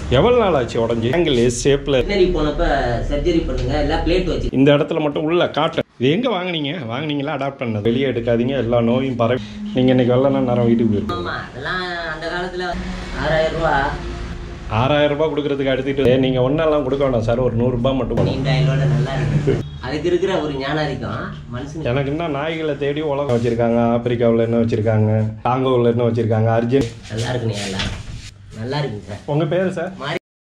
எவ்வளோ நாள் ஆச்சு உடஞ்சி ஆங்கிள் எஸ் ஷேப்பில் வெட்டினரி போனப்ப சர்ஜரி பண்ணுங்க எல்லாம் பிளேட் வச்சு இந்த இடத்துல மட்டும் உள்ள காட்டு இது எங்கே வாங்குனீங்க வாங்குனீங்களா அடாப்ட் பண்ணது வெளியே எடுக்காதீங்க எல்லா நோயும் பரவி நீங்கள் இன்னைக்கு வெள்ளனா நேரம் வீட்டுக்கு போயிருக்கோம் ஆமா அதெல்லாம் அந்த காலத்துல ஆறாயிரம் ரூபா ஆறாயிரம் ரூபாய் கொடுக்கறதுக்கு எடுத்துக்கிட்டு நீங்கள் ஒன்றெல்லாம் கொடுக்க வேண்டாம் சார் ஒரு நூறுரூபா மட்டும் போதும். நீண்டாயிரம் ரூபாய் நல்லா இருக்கு அதுக்கு இருக்கிற ஒரு ஞானாதிக்கம் மனுஷன் எனக்கு என்ன நாய்களை தேடி உலகம் வச்சுருக்காங்க ஆப்பிரிக்காவில் என்ன வச்சுருக்காங்க காங்கோவில் என்ன வச்சுருக்காங்க அர்ஜென்ட் நல்லா இருக்குண்ணே எல்லாம் நல்லா இருக்குங்க சார் உங்கள் பேர் சார் மாறி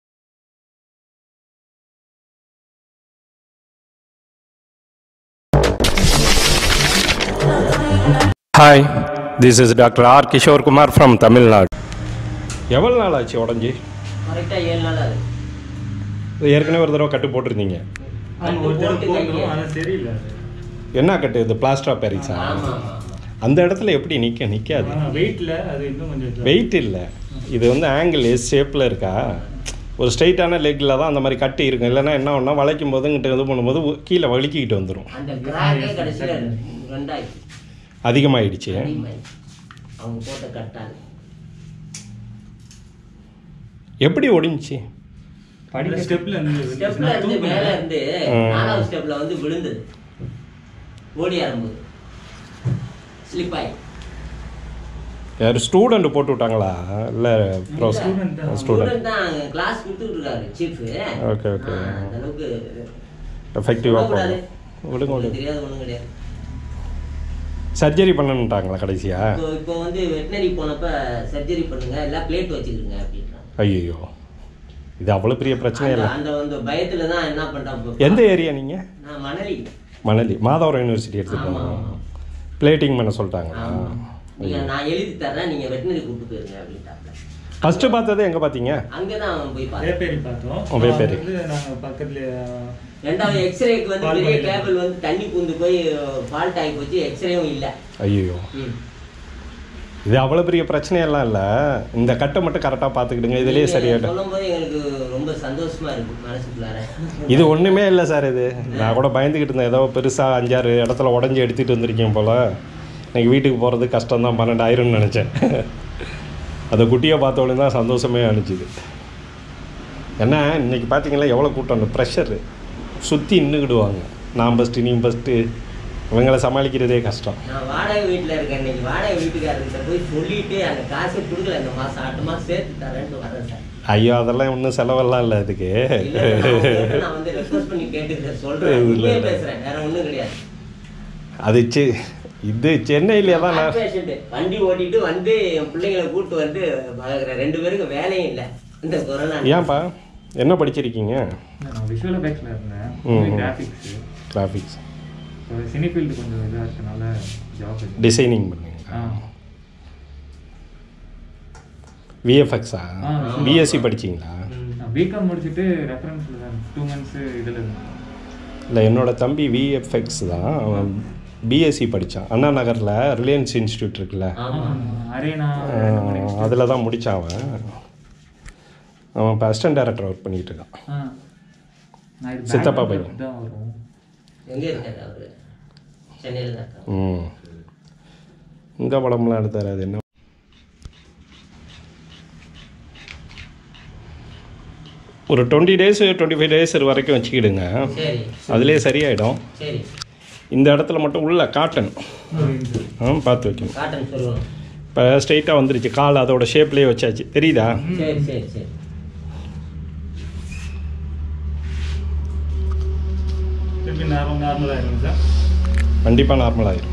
hi this is doctor R Kishore Kumar from Tamil Nadu எவ்வளோ நாள் ஆச்சு உடஞ்சி கரெக்டா ஏழு நாள் ஆகுது ஏற்கனவே ஒரு தடவை கட்டு போட்டிருந்தீங்க கட்டு ஒரு தடவை போட்டு போட்டோம் கையில. ஆனால் சரியில்லை அது என்ன கட்டு இது பிளாஸ்டர் ஆஃப் பாரிஸா ஆமா ஆமா அந்த இடத்துல எப்படி நிற்க நிற்காது ஆனால் வெயிட்டில் அது இன்னும் கொஞ்சம் இது. வெயிட் இல்லை இது வந்து ஆங்கிள் எஸ் ஷேப்பில் இருக்கா ஒரு ஸ்ட்ரைட்டான லெக்கில் தான் அந்த மாதிரி கட்டி இருக்கும் இல்லைன்னா என்ன ஒன்றா வளைக்கும் போது இங்கிட்ட இது பண்ணும்போது உ- கீழே வலிக்கிக்கிட்டு வந்துடும் அந்த கிராக்கே கடைசியில ரெண்டாயிடுச்சு அதிகமாகிடுச்சு அதிகமாயிடுச்சு. அவங்க போட்ட கட்டாது எப்படி ஒடிஞ்சிச்சு படிக்க ஸ்டெப்ல இருந்து ஸ்டெப்ல நான் இருந்து தூக்குனேன். மேல இருந்து ம். நாலாவது ஸ்டெப்ல வந்து விழுந்தது ஓடி ஆரம்புது ஸ்லிப் ஆகி யார் ஸ்டூடெண்ட் போட்டு விட்டாங்களா இல்லை ப்ரோ student தான். ஸ்டூடெண்ட் ஸ்டூடெண்ட் தான் கிளாஸ் கொடுத்துட்டு இருக்காரு சீஃப் ஓகே ஓகே அந்த அளவுக்கு எஃபெக்டிவாக சொல்லக்கூடாது. போகும் விடுங்க விடுங்க உங்களுக்கு தெரியாது ஒண்ணும் கிடையாது சர்ஜரி பண்ணணுன்ட்டாங்களா கடைசியா இப்போ இப்போ வந்து வெட்டினரி போனப்ப சர்ஜரி பண்ணுங்க எல்லாம் பிளேட் வச்சுக்கிறீங்க அப்படின்றாங்க ஐயோ இது அவ்வளோ பெரிய பிரச்சனை அந்த இல்லை அந்த வந்து பயத்துல தான் என்ன பண்றாங்க எந்த ஏரியா நீங்கள் நான் மணலி மணலி மாதவரம் யூனிவர்சிட்டி ஆமா, எடுத்துக்கோங்க ஆமா. பிளேட்டிங் பண்ண சொல்லிட்டாங்களா ஆமா. நீங்க நான் எழுதி தர்றேன் நீங்க வெட்டினரி கூப்பிட்டு போயிருங்க அப்படின்ட்டாப்ல ஃபஸ்ட்டு பார்த்தது எங்கே பார்த்தீங்க அங்கதான் அவன் போய் பார்த்தேன் வேப்பேரி பார்த்தோம் ஓ, வேப்பேரி. அது வந்து நாங்க பக்கத்துல ரெண்டாவது எக்ஸ்ரேக்கு வந்து Fault பெரிய பண்ணிட்டாங்க. கேபிள் வந்து தண்ணி பூந்து போய் ஃபால்ட் ஆகி போச்சு எக்ஸ்ரேவும் இல்ல ஐயோ இது அவ்வளோ பெரிய பிரச்சனையெல்லாம் இல்லை இந்த கட்டை மட்டும் கரெக்டாக பார்த்துக்கிடுங்க இதுலேயே சரியாயிடும் சொல்லும் போது எங்களுக்கு ரொம்ப சந்தோஷமா இருக்கு மனசுக்குள்ளார இது ஒன்றுமே இல்லை சார் இது நான் கூட பயந்துக்கிட்டு இருந்தேன் ஏதோ பெருசாக அஞ்சாறு இடத்துல உடஞ்சி எடுத்துகிட்டு வந்திருக்கேன் போல் இன்னைக்கு வீட்டுக்கு போகிறது கஷ்டம் தான் பன்னெண்டாயிரம்னு நினச்சேன் அந்த குட்டியை பார்த்தோன்னே தான் சந்தோஷமே அனுச்சுது ஏன்னா இன்னைக்கு பார்த்தீங்களா எவ்வளோ கூட்டம் ப்ரெஷரு சுற்றி நின்றுக்கிடுவாங்க நான் ஃபஸ்ட்டு நீ ஃபஸ்ட்டு இவங்களை சமாளிக்கிறதே கஷ்டம் நான் வாடகை வீட்டுல இருக்கேன் இன்னைக்கு வாடகை வீட்டுக்காரர்கிட்ட போய் சொல்லிட்டு அந்த காசை கொடுக்கல இந்த மாசம் அடுத்த மாசம் சேர்த்து தரேன்ட்டு வரேன் சார் ஐயோ அதெல்லாம் ஒன்றும் செலவெல்லாம் இல்லை இதுக்கு இல்ல சார், அவங்ககிட்ட நான் வந்து ரெக்வஸ்ட் பண்ணி கேட்டுக்கிறேன் சொல்றேன் இல்ல, உண்மையே இல்ல. பேசுறேன் வேற ஒண்ணும் கிடையாது அது செ இது சென்னையிலே தான் நான் Heart patient. வண்டி ஓட்டிட்டு வந்து என் பிள்ளைங்களை கூட்டு வந்து பழகுறேன் ரெண்டு பேருக்கும் வேலையும் இல்ல இந்த கொரோனா ஏன்ப்பா என்ன படிச்சிருக்கீங்க நான் விஷுவல் எஃபெக்ட்ஸ்ல இருந்தேன் ம். கிராஃபிக்ஸ் கிராஃபிக்ஸ் சினி ஃபீல்டு கொஞ்சம் இதாக இருக்கனால ஜாப் டிசைனிங் பண்ணுங்க ஆ விஎஃப்எக்ஸா ஆ. பிஎஸ்சி படிச்சிங்களா நான் பிகாம் முடிச்சுட்டு ரெஃபரன்ஸில் தான் டூ மந்த்ஸ் இதில் இருந்தேன் இல்லை என்னோட தம்பி விஎஃப்எக்ஸ் தான் அவன் பிஎஸ்சி படித்தான் அண்ணா நகரில் ரிலையன்ஸ் இன்ஸ்டியூட் இருக்குல்ல ஆமா அரேனா அதில் தான் முடித்தான் அவன் அவன் இப்போ அசிஸ்டன்ட் டேரக்டர் ஒர்க் பண்ணிகிட்டு இருக்கான் ஆ நான் இது சித்தப்பா Bangalore பையன். தான் வரும் எங்க இருக்காரு அவரு சென்னையில தான் இருக்காரு ம் இந்த படம்லாம் எடுத்தார் அது என்ன ஒரு twenty days twenty five days வரைக்கும் வச்சுக்கிடுங்க சரி அதுலேயே சரியாயிடும் சரி இந்த இடத்துல மட்டும் உள்ள காட்டன் ஆ பார்த்து வைக்கணும் காட்டன் சொல்லணும் இப்போ ஸ்ட்ரைட்டாக வந்துருச்சு கால் அதோட ஷேப்லேயே வச்சாச்சு தெரியுதா சரி சரி சரி திருப்பி நார்மல் நார்மலாக இருக்கும் சார் கண்டிப்பாக நார்மல் ஆயிரும்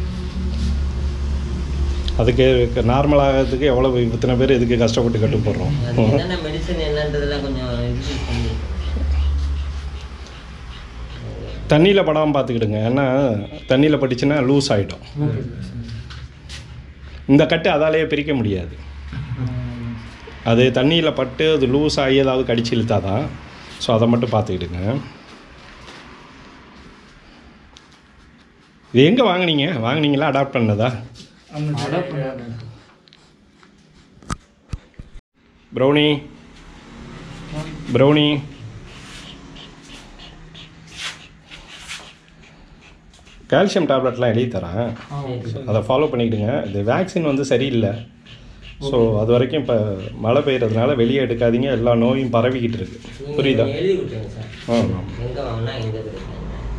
அதுக்கு நார்மல் ஆகிறதுக்கு எவ்வளோ இத்தனை பேர் இதுக்கு கஷ்டப்பட்டு கட்டு போடுறோம் அது என்னென்ன மெடிசன் என்னன்றதெல்லாம் கொஞ்சம் இது பண்ணி தண்ணியில் படாமல் பார்த்துக்கிடுங்க ஏன்னா தண்ணியில் பட்டுச்சுன்னா லூஸ் ஆகிடும் ஓகே இந்த கட்டு அதாலேயே பிரிக்க முடியாது அது தண்ணியில் பட்டு அது லூஸ் ஆகி ஏதாவது கடிச்சு இழுத்தாதான் ஸோ அதை மட்டும் பார்த்துக்கிடுங்க இது எங்கே வாங்குனீங்க வாங்குனீங்களா அடாப்ட் பண்ணதா அடாப்ட் பண்ணாங்க ப்ரௌனி ப்ரௌனி கால்சியம் டேப்லெட்லாம் எழுதி தரேன் ஆ ஓகே அதை ஃபாலோ பண்ணிக்கிடுங்க இது வேக்சின் வந்து சரியில்லை ஸோ அது வரைக்கும் இப்போ மழை பெய்யறதுனால வெளியே எடுக்காதீங்க எல்லா நோயும் பரவிக்கிட்டு இருக்கு நீங்க புரியுதா எழுதி கொடுத்துருங்க சார் ஆமாம் எங்க வாங்கினா எங்க கிடைக்கும்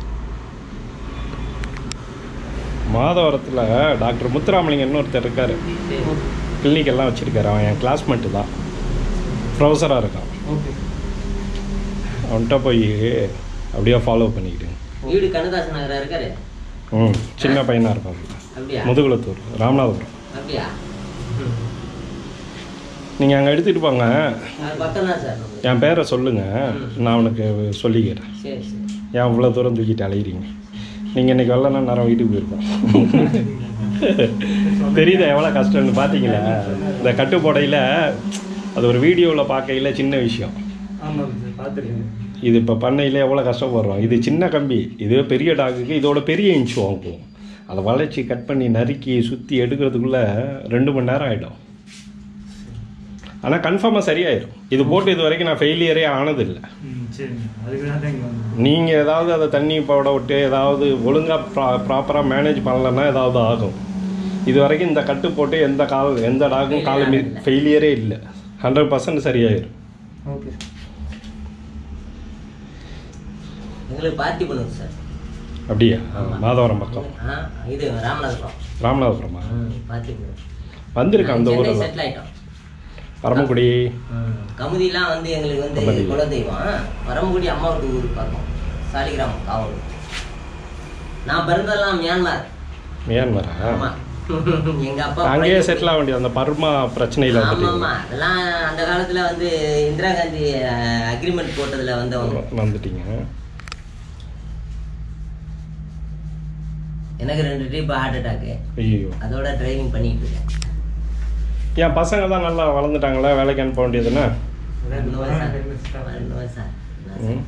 மாதவரத்தில் டாக்டர் முத்துராமலிங்கன்னு ஒருத்தர் இருக்கார் சரி கிளினிக் எல்லாம் வச்சுருக்காரு அவன் என் கிளாஸ்மேட்டு தான் ப்ரொஃபஸராக இருக்கான் ஓகே அவன்கிட்ட போய் அப்படியே ஃபாலோ பண்ணிக்கிட்டுங்க வீடு கண்ணதாசன் நகரா இருக்காரு ம் சின்ன பையனாக இருப்பான் அப்படியா முதுகுளத்தூர் ராமநாதபுரம் அப்படியா ம். நீங்கள் அங்கே எடுத்துகிட்டு போங்க அது பக்கம் தான் சார் நம்மளுக்கு. என் பேரை சொல்லுங்கள் நான் அவனுக்கு சொல்லிக்கிறேன் சரி சரி ஏன் இவ்வளோ தூரம் தூக்கிட்டு அலையிறீங்க நீங்கள் இன்னைக்கு வரலன்னா நேரம் வீட்டுக்கு போயிருக்கோம் தெரியுதா எவ்வளோ கஷ்டம்னு பார்த்தீங்களா இந்த கட்டுப்போடையில் அது ஒரு வீடியோவில் பார்க்கையில் சின்ன விஷயம் ஆமாம் சார் பார்த்துருக்கேன் இது இப்போ பண்ணையில் எவ்வளோ கஷ்டப்படுறோம் இது சின்ன கம்பி இதுவே பெரிய டாக்குக்கு இதோட பெரிய இன்ச்சு வாங்குவோம் அதை வளைச்சி கட் பண்ணி நறுக்கி சுற்றி எடுக்கிறதுக்குள்ளே ரெண்டு மணி நேரம் ஆகிடும் ஆனால் கன்ஃபார்மாக சரியாயிடும் இது போட்டு இது வரைக்கும் நான் ஃபெயிலியரே ஆனதில்லை ம் சரிங்க அதுக்கு தான் இங்கே வந்தேன் நீங்கள் ஏதாவது அதை தண்ணி போட விட்டு ஏதாவது ஒழுங்காக ப்ரா ப்ராப்பராக மேனேஜ் பண்ணலன்னா ஏதாவது ஆகும் இது வரைக்கும் இந்த கட்டு போட்டு எந்த கால் எந்த டாகும் கால் மீ ஃபெயிலியரே இல்லை ஹண்ட்ரட் பர்சன்ட் சரியாயிடும் ஓகே எங்களுக்கு பார்ட்டி பண்ணுங்க சார் அப்படியா மாதவரம் பக்கம் ஆ இது ராமநாதபுரம் ராமநாதபுரமா ம் பார்ட்டி பண்ணுங்க வந்திருக்கேன் அந்த சென்னை ஊரில் செட்டில் ஆயிட்டோம் பரமக்குடி கமுதிலாம் வந்து எங்களுக்கு வந்து கமுதி. குலதெய்வம் வரம்புடி அம்மா வீட்டு ஊர் பக்கம் சாலிகிராமம் காவல் நான் பிறந்ததெல்லாம் மியான்மர் மியான்மரா ஆமா எங்க அப்பா அங்கேயே செட்டில் ஆக வேண்டியது அந்த பர்மா பிரச்சனையில் ஆமா வந்துட்டீங்க ஆமா அதெல்லாம் அந்த காலத்துல வந்து இந்திரா காந்தி அக்ரிமெண்ட் போட்டதுல வந்தவங்க வந்துட்டீங்க எனக்கு ரெண்டு ட்ரிப் ஹார்ட் அட்டாக்கு ஐயோ அதோட டிரைவிங் பண்ணிட்டு இருக்கேன் என் பசங்க தான் நல்லா வளர்ந்துட்டாங்களா வேலைக்கு அனுப்ப வேண்டியதுன்னா ரெண்டு வயசா ரெண்டு வயசா ம்.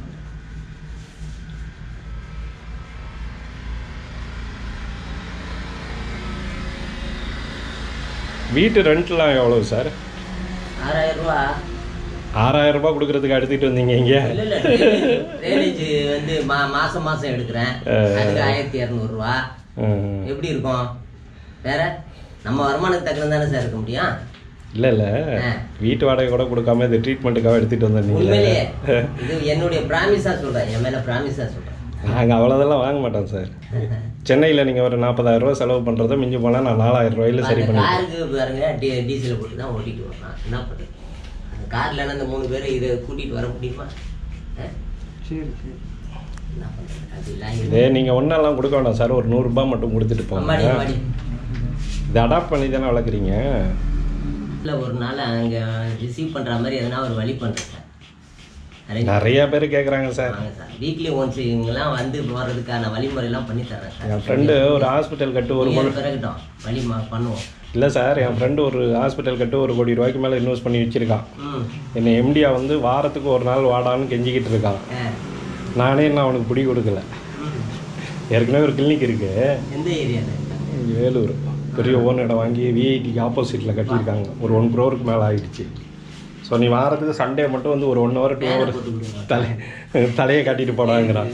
வீட்டு ரெண்ட்லாம் எவ்வளவு சார் ஆறாயிரம் ரூபா ஆறாயிரம் ரூபாய் கொடுக்கறதுக்கு எடுத்துட்டு வந்தீங்க இங்கே இல்ல இல்ல ட்ரைனேஜ் வந்து மா மாசம் மாசம் எடுக்கிறேன் அதுக்கு ஆயிரத்தி இரநூறுவா எப்படி இருக்கும் வேற நம்ம வருமானத்துக்கு தக்கன தானே சார் இருக்க முடியும் இல்லை இல்லை ஆ. வீட்டு வாடகை கூட கொடுக்காம இது ட்ரீட்மெண்ட்டுக்காக எடுத்துட்டு வந்தீங்களே உண்மையிலேயே இது என்னுடைய பிராமிஸா சொல்றேன் என் மேல பிராமிஸா சொல்றேன் நாங்கள் அவ்வளோதெல்லாம் வாங்க மாட்டோம் சார் சென்னையில் நீங்கள் ஒரு நாற்பதாயிரம் ரூபா செலவு பண்ணுறத மிஞ்சி போனால் நான் நாலாயிரம் ரூபாயில சரி அந்த பண்ணி காருக்கு பாருங்க டி டீசல் போட்டு தான் ஓட்டிட்டு வரலாம் என்ன பண்றது அந்த கார்ல அந்த மூணு பேரை இதை கூட்டிட்டு வர முடியுமா ஆ? சரி சரி என்ன பண்றது அதெல்லாம் இதே நீங்கள் ஒன்றெல்லாம் கொடுக்க வேண்டாம் சார் ஒரு நூறுரூபா மட்டும் கொடுத்துட்டு அம்மாடி போங்க அம்மாடி இதை அடாப்ட் பண்ணி தானே வளர்க்குறீங்க இல்ல ஒரு நாள் அங்க ரிசீவ் பண்ற மாதிரி எதனா ஒரு வழி பண்றேன் சார் அரேஞ்ச் நிறைய பேர் கேட்குறாங்க சார் வாங்க சார் வீக்லி ஒன்ஸ் இவங்கெல்லாம் வந்து போகிறதுக்கான வழிமுறையெல்லாம் பண்ணி தரேன் சார் என் ஃப்ரெண்டு ஒரு ஹாஸ்பிட்டல் கட்டு ஒரு ஒரு பிறகுட்டோம் வழி மா- பண்ணுவோம் இல்லை சார் என் ஃப்ரெண்டு ஒரு ஹாஸ்பிட்டல் கட்டு ஒரு கோடி ரூபாய்க்கு மேலே இன்வெஸ்ட் பண்ணி வச்சிருக்கான் ம் என்னை எம்டியா வந்து வாரத்துக்கு ஒரு நாள் வாடான்னு கெஞ்சிக்கிட்டு இருக்கான் ஆ. நானே என்ன அவனுக்கு பிடி கொடுக்கல ம். ஏற்கனவே ஒரு கிளினிக் இருக்கு எந்த ஏரியாவில் இங்க வேலூர் பெரிய ஓன் இடம் வாங்கி விஐடிக்கு ஆப்போசிட்டில் கட்டியிருக்காங்க ஒரு ஒன் க்ரோருக்கு மேலே ஆயிடுச்சு ஸோ நீ வாரத்துக்கு சண்டே மட்டும் வந்து ஒரு ஒன் ஹவர் டூ ஹவர் தலை தலையை காட்டிட்டு போடாங்கிறான்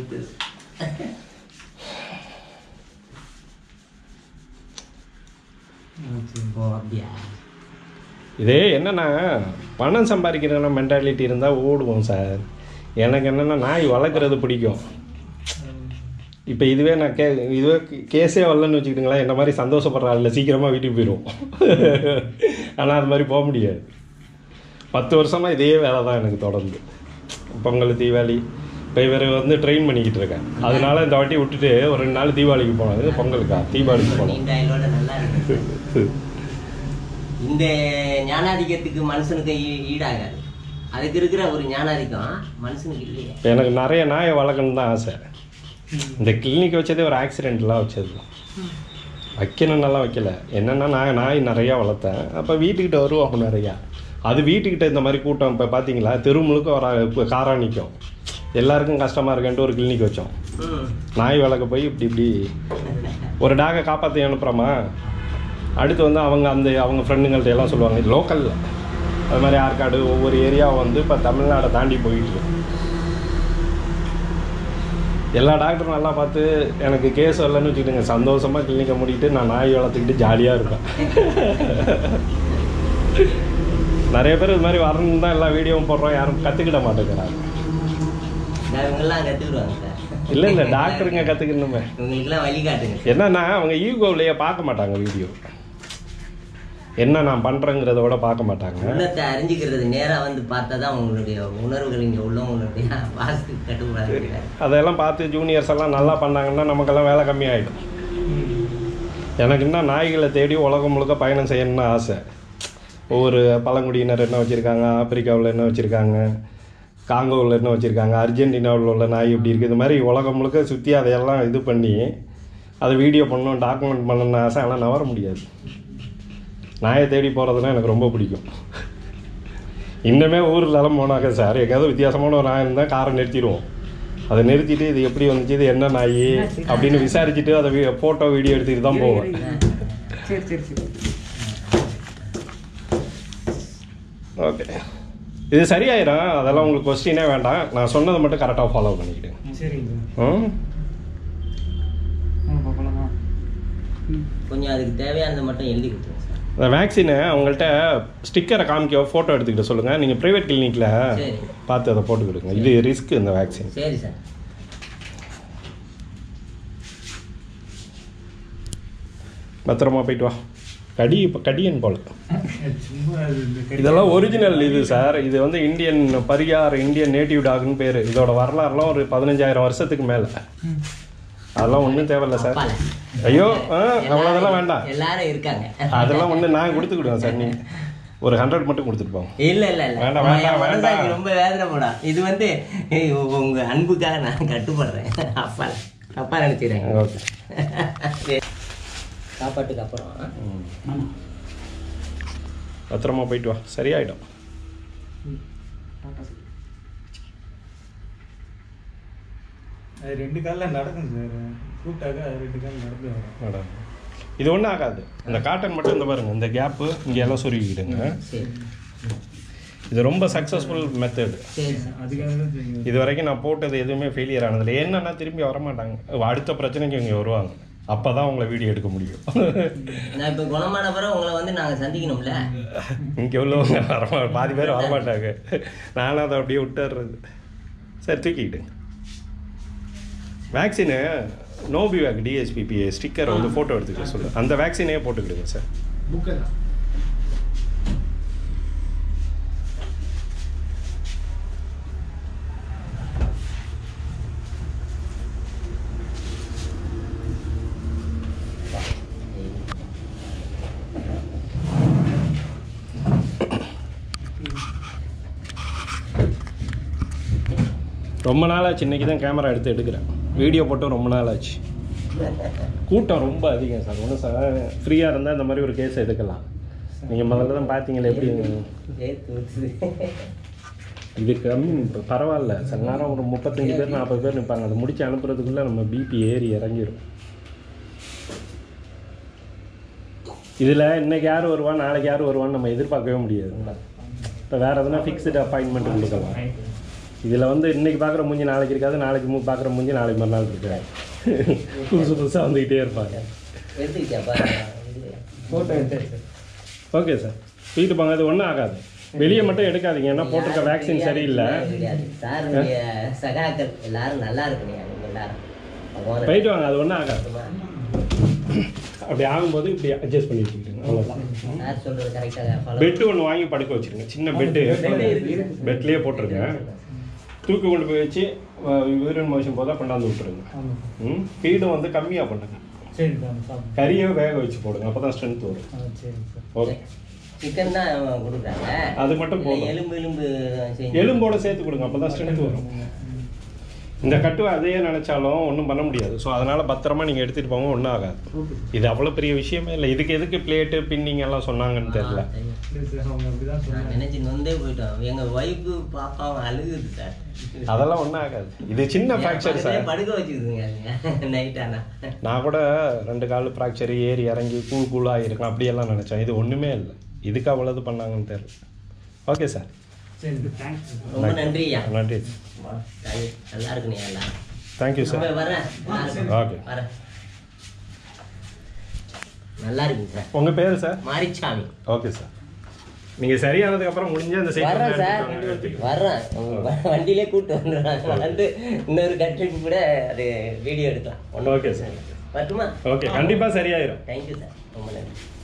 ஓ அப்படியா இதே என்னன்னா பணம் சம்பாதிக்கிற மென்டாலிட்டி இருந்தால் ஓடுவோம் சார் எனக்கு என்னென்னா நாய் வளர்க்குறது பிடிக்கும் இப்போ இதுவே நான் கே இதுவே கேஸே வரலன்னு வச்சுக்கிட்டுங்களேன் என்ன மாதிரி சந்தோஷப்படுற ஆள் சீக்கிரமாக வீட்டுக்கு போயிடுவோம் ஆனால் அது மாதிரி போக முடியாது பத்து வருஷமாக இதே வேலை தான் எனக்கு தொடர்ந்து பொங்கல் தீபாவளி இப்போ இவர் வந்து ட்ரெயின் பண்ணிக்கிட்டு இருக்கேன் அதனால இந்த வாட்டி விட்டுட்டு ஒரு ரெண்டு நாள் தீபாவளிக்கு போனது பொங்கலுக்கா தீபாவளிக்கு போனோம் நீண்ட ஆயுளோட நல்லா இருக்கு இந்த ஞானாதிக்கத்துக்கு மனுஷனுக்கு ஈ- ஈடாகாது அதுக்கு இருக்கிற ஒரு ஞானாதிக்கம் மனுஷனுக்கு இல்லையே இப்போ எனக்கு நிறைய நாயை வளர்க்கணும்னு தான் ஆசை இந்த கிளினிக் வச்சதே ஒரு ஆக்சிடெண்ட்லாம் வச்சது வைக்கணுன்னெல்லாம் வைக்கல என்னென்னா நான் நாய் நிறையா வளர்த்தேன் அப்போ வீட்டுக்கிட்ட வருவாங்க நிறையா அது வீட்டுக்கிட்ட இந்த மாதிரி கூட்டம் இப்போ பார்த்தீங்களா தெரு முழுக்க வர இப்போ காரா நிற்கும் எல்லாருக்கும் கஷ்டமாக இருக்கேன்ட்டு ஒரு கிளினிக் வச்சோம் ம் நாய் வளர்க்க போய் இப்படி இப்படி ஒரு டாகை காப்பாற்றி அனுப்புகிறோமா அடுத்து வந்து அவங்க அந்த அவங்க ஃப்ரெண்டுங்கள்ட்ட எல்லாம் சொல்லுவாங்க இது லோக்கலில் அது மாதிரி ஆற்காடு ஒவ்வொரு ஏரியாவும் வந்து இப்போ தமிழ்நாடை தாண்டி போயிட்டு இருக்கு. எல்லா டாக்டரும் நல்லா பார்த்து எனக்கு கேஸ் வரலன்னு வச்சுக்கிட்டுங்க சந்தோஷமாக கிளினிக்கை மூடிட்டு நான் நாய் வளர்த்துக்கிட்டு ஜாலியாக இருப்பேன் நிறைய பேர் இது மாதிரி வரணும் தான் எல்லா வீடியோவும் போடுறோம் யாரும் கற்றுக்கிட மாட்டேங்கிறாங்க நான் இவங்கெல்லாம் கத்துக்கிடுவாங்க சார் இல்லை இல்லை டாக்டருங்க கற்றுக்கணுமே இவங்களுக்கெல்லாம் வழி காட்டுங்க என்னன்னா அவங்க ஈகோவிலேயே பார்க்க மாட்டாங்க வீடியோ என்ன நான் பண்ணுறேங்கிறத விட பார்க்க மாட்டாங்க உள்ளத்தை அறிஞ்சிக்கிறது நேரா வந்து பார்த்தா தான் உங்களுடைய உணர்வுகள் இங்க உள்ளவங்களுடைய வாசு கட்டுப்படாது அதெல்லாம் பார்த்து ஜூனியர்ஸ் எல்லாம் நல்லா பண்ணாங்கன்னா நமக்கெல்லாம் வேலை கம்மியாயிடும் எனக்கு இன்னும் நாய்களை தேடி உலகம் முழுக்க பயணம் செய்யணும்னு ஆசை ஒவ்வொரு பழங்குடியினர் என்ன வச்சுருக்காங்க ஆப்பிரிக்காவில் என்ன வச்சுருக்காங்க காங்கோவில் என்ன வச்சுருக்காங்க அர்ஜென்டினாவில் உள்ள நாய் இப்படி இருக்குது இது மாதிரி உலகம் முழுக்க சுற்றி அதையெல்லாம் இது பண்ணி அதை வீடியோ பண்ணணும் டாக்குமெண்ட் பண்ணணும்னு ஆசை ஆனால் நவர முடியாது நாயை தேடி போகிறதுனா எனக்கு ரொம்ப பிடிக்கும் இன்னுமே ஊர்லலாம் போனாக்க சார் எங்கேயாவது வித்தியாசமான ஒரு நாய் இருந்தால் காரை நிறுத்திடுவோம் அதை நிறுத்திட்டு இது எப்படி வந்துச்சு இது என்ன நாய் அப்படின்னு விசாரிச்சுட்டு அதை ஃபோட்டோ வீடியோ எடுத்துட்டு தான் போவேன் சரி சரி சரி ஓகே இது சரியாயிரும் அதெல்லாம் உங்களுக்கு கொஸ்டினே வேண்டாம் நான் சொன்னதை மட்டும் கரெக்டாக ஃபாலோ பண்ணிக்கிடுங்க சரிங்க ம் சார் பார்க்கலாமா கொஞ்சம் அதுக்கு தேவையானதை மட்டும் எழுதி கொடுத்துருங்க சார் இந்த வேக்சினை அவங்கள்ட்ட ஸ்டிக்கரை காமிக்க ஃபோட்டோ எடுத்துக்கிட்டு சொல்லுங்கள் நீங்கள் ப்ரைவேட் கிளினிக்கில் சரி பார்த்து அதை போட்டுக்கிடுங்க இது ரிஸ்க் இந்த வேக்சின் சரி சார் பத்திரமா போயிட்டு வா கடி இப்போ கடியன் போல சும்மா அது இந்த கறி- இதெல்லாம் ஒரிஜினல் இது சார் இது வந்து இந்தியன் பரியார் இந்தியன் நேட்டிவ் டாக்னு பேர் இதோட வரலாறுலாம் ஒரு பதினஞ்சாயிரம் வருஷத்துக்கு மேலே ம். அதெல்லாம் ஒன்றும் தேவையில்ல சார் அப்பால. ஐயோ ஆ அவ்வளோதெல்லாம் வேண்டாம் எல்லாரும் இருக்காங்க அதெல்லாம் ஒன்று நான் கொடுத்துக்கிடுவேன் சார் நீங்கள் ஒரு ஹண்ட்ரட் மட்டும் கொடுத்துட்டு போங்க இல்ல இல்ல இல்ல வேண்டாம், நான் என் வேண்டாம், மனசாட்சி வேண்டாம். ரொம்ப வேதனை போடா இது வந்து ஏய், உ- உங்க அன்புக்காக நான் கட்டுப்படுறேன் அப்பா தப்பா நினைச்சிடுறேன் ஓகே சாப்பாட்டுக்கு அப்புறம் பத்திரமா போயிட்டு வா சரியாயிடும் டாடா சார். அது ரெண்டு காலில் நடக்கும் சார் கூப்பிட்டாக்க அது ரெண்டு கால் நடந்து வரும் மேடம் இது ஒன்றும் ஆகாது இந்த காட்டன் மட்டும் இந்த பாருங்க இந்த கேப்பு இங்கே எல்லாம் சொருகிக்கிடுங்க சரி இது ரொம்ப சக்ஸஸ்ஃபுல் மெத்தட் சரி சார் அதுக்காக தான் தெரியும் இது வரைக்கும் நான் போட்டது எதுவுமே ஃபெயிலியர் ஆனதில்லை என்னன்னா திரும்பி வர மாட்டாங்க அடுத்த பிரச்சனைக்கு இவங்க வருவாங்க அப்போ தான் உங்களை வீடியோ எடுக்க முடியும் நான் இப்ப குணமான பிறகு உங்களை வந்து நாங்க சந்திக்கணும்ல இங்கே உள்ளவங்க வரமா பாதி பேர் வரமாட்டாங்க நானும் அதை அப்படியே விட்டுறது சரி தூக்கிக்கிடுங்க வேக்சினு நோபிவேக் டிஎஸ்பிபி ஸ்டிக்கர் வந்து ஃபோட்டோ எடுத்துக்க சொல்லு அந்த வேக்சினே போட்டுக்கிடுங்க சார் ரொம்ப நாள் ஆச்சு இன்னைக்கு தான் கேமரா எடுத்து எடுக்கிறேன் வீடியோ போட்டு ரொம்ப நாள் ஆச்சு கூட்டம் ரொம்ப அதிகம் சார் ஒன்றும் சார் ஃப்ரீயாக இருந்தால் இந்த மாதிரி ஒரு கேஸ் எடுக்கலாம் நீங்கள் முதல்ல தான் பார்த்தீங்களே எப்படி சேர்த்து ஊத்துது. இது கம்மி இப்போ பரவாயில்ல சில நேரம் ஒரு முப்பத்தஞ்சு பேர் நாற்பது பேர் நிற்பாங்க அதை முடிச்சு அனுப்புறதுக்குள்ளே நம்ம பிபி ஏறி இறங்கிரும் இதில் இன்னைக்கு யார் வருவா நாளைக்கு யார் வருவான்னு நம்ம எதிர்பார்க்கவே முடியாது இப்போ வேறு எதுனா ஃபிக்ஸ்டு அப்பாயின்மெண்ட் கொடுக்கலாம் இதில் வந்து இன்னைக்கு பார்க்குற மூஞ்சி நாளைக்கு இருக்காது நாளைக்கு மூ பார்க்குற மூஞ்சி நாளைக்கு மறுநாள் இருக்காது புதுசு புதுசாக வந்துக்கிட்டே இருப்பாங்க எடுத்துக்கிட்டியாப்பா ஃபோட்டோ எடுத்தாச்சு சார் ஓகே சார் வீட்டு போங்க அது ஒன்றும் ஆகாது வெளியே மட்டும் எடுக்காதீங்க ஏன்னா போட்டிருக்க வேக்சின் சரியில்லை தெரியாது சாருடைய சகாக்கள் எல்லாரும் நல்லா இருக்கணும் நீங்க எல்லாரும் பகவானை போயிட்டு வாங்க அது ஒன்றும் ஆகாது அப்படி ஆகும்போது இப்படி அட்ஜஸ்ட் பண்ணி வச்சுக்கிட்டுங்க அவ்வளோதான் சார் சொல்றது கரெக்டாக ஃபாலோ பெட்டு ஒன்று வாங்கி படுக்க வச்சிருங்க சின்ன பெட்டு பெட்லேயே போட்டுருங்க தூக்கி கொண்டு போய் வச்சு யூரின் மோஷன் போதா கொண்டாந்து விட்டுருங்க ஆமாம் ம் ஃபீடும் வந்து கம்மியாக பண்ணுங்க சரி சார் சாப்பிட்டு கறியை வேக வச்சு போடுங்க அப்போ தான் ஸ்ட்ரென்த் வரும் ஆ சரிங்க சார் ஓகே சிக்கன் தான் கொடுக்குறாங்க அது மட்டும் போதும் எலும்பு எலும்பு செஞ்சு எலும்போட சேர்த்து கொடுங்க அப்போ தான் ஸ்ட்ரென்த் வரும் இந்த கட்டு அதையே நினைச்சாலும் ஒன்றும் பண்ண முடியாது ஸோ அதனால் பத்திரமா நீங்கள் எடுத்துகிட்டு போங்க ஒன்றும் ஆகாது ஓகே இது அவ்வளோ பெரிய விஷயமே இல்லை இதுக்கு எதுக்கு பிளேட்டு பின்னிங் எல்லாம் சொன்னாங்கன்னு தெரியல இல்லை சார் அவங்க அப்படி தான் நான் சொன்னாங்க நினைச்சு நொந்தே போயிட்டோம் எங்க ஒய்ஃபு பாப்பாவும் அழுகுது சார் அதெல்லாம் ஒன்றும் ஆகாது இது சின்ன ஃப்ராக்சர் பக்கத்துலயே சார் படுக்க வச்சுக்குதுங்க அதுங்க நைட் ஆனா நான் கூட ரெண்டு கால் ஃப்ராக்சர் ஏறி இறங்கி கூழ் கூழாக இருக்கும் அப்படியெல்லாம் நினச்சேன் இது ஒன்றுமே இல்லை இதுக்கு அவ்வளோது பண்ணாங்கன்னு தெரியல ஓகே சார் சரி தேங்க்ஸ் ரொம்ப நன்றி ஐயா நன்றி சரி, நல்லா இருக்குண்ணே எல்லாம் தேங்க்யூ சார் ரொம்ப வரேன் ஓகே வரேன் நல்லா இருக்குங்க சார் உங்கள் பேர் சார் மாரிச்சாமி ஓகே சார் நீங்கள் சரியானதுக்கப்புறம் முடிஞ்ச அந்த வர்றேன் சார் சைக்கிள் வர்றேன் வ- வண்டியிலே கூப்பிட்டு வந்துடுறேன் வந்து இன்னொரு கட்ரிக்கு கூட அது வீடியோ எடுக்கலாம் ஒன்றும் ஓகே சார் வரட்டுமா ஓகே கண்டிப்பாக சரியாயிரும் தேங்க்யூ சார் ரொம்ப நன்றி